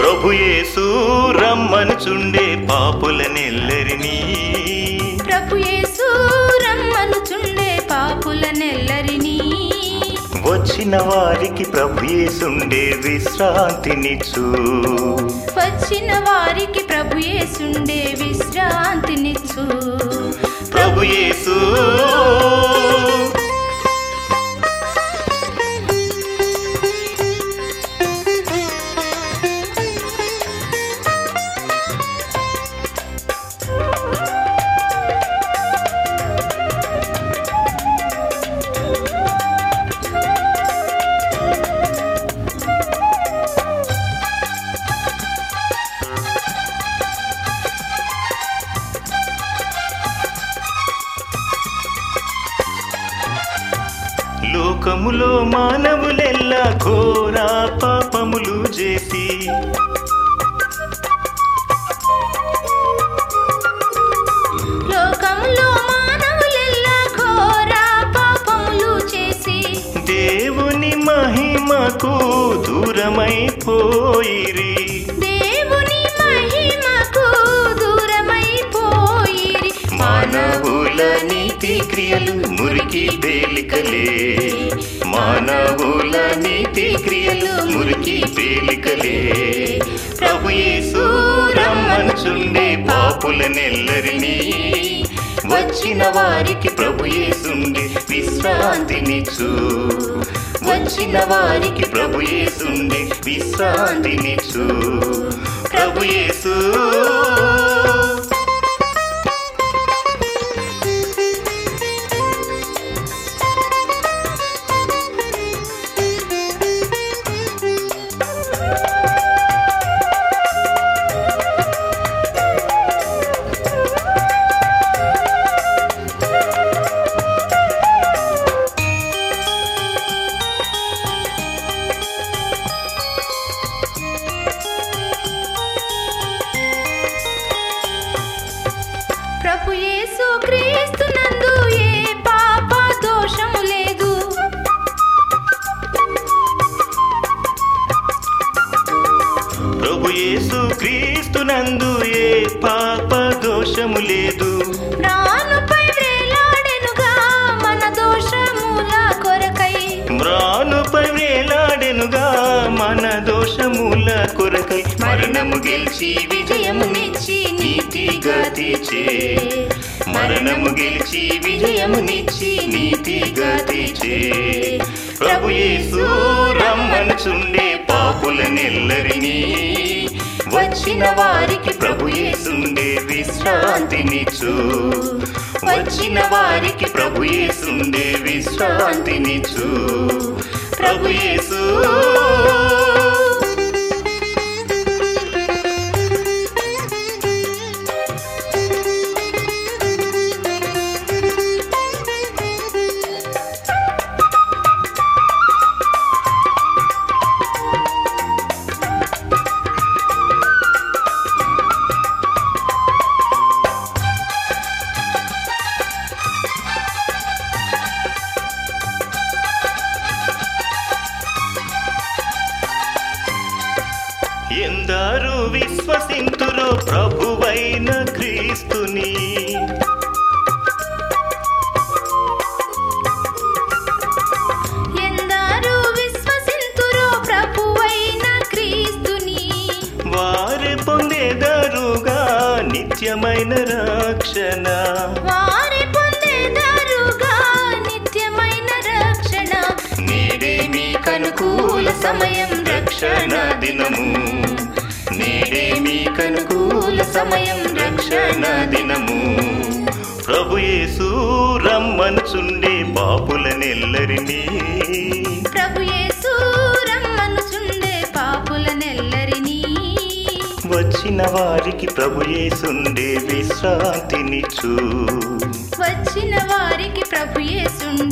ప్రభు యేసు రమ్మనుచుండే పాపులనెల్లరినీ ప్రభు యేసు రమ్మనుచుండే పాపులనెల్లరినీ వచ్చిన వారికి ప్రభు యేసుండే విశ్రాంతినిచ్చు వచ్చిన వారికి ప్రభు యేసుండే విశ్రాంతినిచ్చు ప్రభు యేసు లోకములో మానవులెల్లా ఘోర పాపములు చేసి లోకంలో మానవులెల్లా ఘోర పాపములు చేసి దేవుని మహిమకు దూరమైపోయిరి దేవుని మహిమకు దూరమైపోయిరి మానవుల నీతి క్రియలు మురికి పేలికలే మానవుల నీతి క్రియలు మురికి పేలికలే ప్రభు యేసు రమ్మనుచుండే పాపులనెల్లరినీ వచ్చిన వారికి ప్రభు యేసుండే విశ్రాంతినిచ్చు వచ్చిన వారికి ప్రభు యేసుండే విశ్రాంతినిచ్చు ప్రభు యేసు ప్రభు యేసు క్రీస్తునందు ఏ పాప దోషము లేదు ప్రభు యేసు క్రీస్తునందు ఏ పాప దోషము లేదు ప్రాణుపై వేలాడెనుగా మన దోషముల కొరకై మ్రానుపై వేలాడెనుగా మన దోషముల కొరకై మరణము గెలిచి విజయమునిచ్చి నీతిగా తీర్చే మరణము గెలిచి విజయమునిచ్చి నీతిగా తీర్చే ప్రభు యేసు రమ్మనుచుండే పాపులనెల్లరినీ వచ్చిన వారికి ప్రభు యేసుండే విశ్రాంతినిచ్చు వచ్చిన వారికి ప్రభు యేసుండే విశ్రాంతినిచ్చు ప్రభు యేసు ఎందరు విశ్వసింతురో ప్రభువైన క్రీస్తుని ఎందరు విశ్వసింతురో ప్రభువైన క్రీస్తుని వారు పొందేదరుగా నిత్యమైన రక్షణ వారి పొందేదారుగా నిత్యమైన రక్షణ నేడే మీ కనుకూల సమయం రక్షణ దినము నేడే మీ కనుకూల సమయం రక్షణ దినము ప్రభు యేసు రమ్మనుచుండే పాపులనెల్లరినీ ప్రభు యేసు రమ్మనుచుండే పాపులనెల్లరినీ వచ్చిన వారికి ప్రభు యేసుండే విశ్రాంతినిచ్చు వచ్చిన వారికి ప్రభు యేసుండే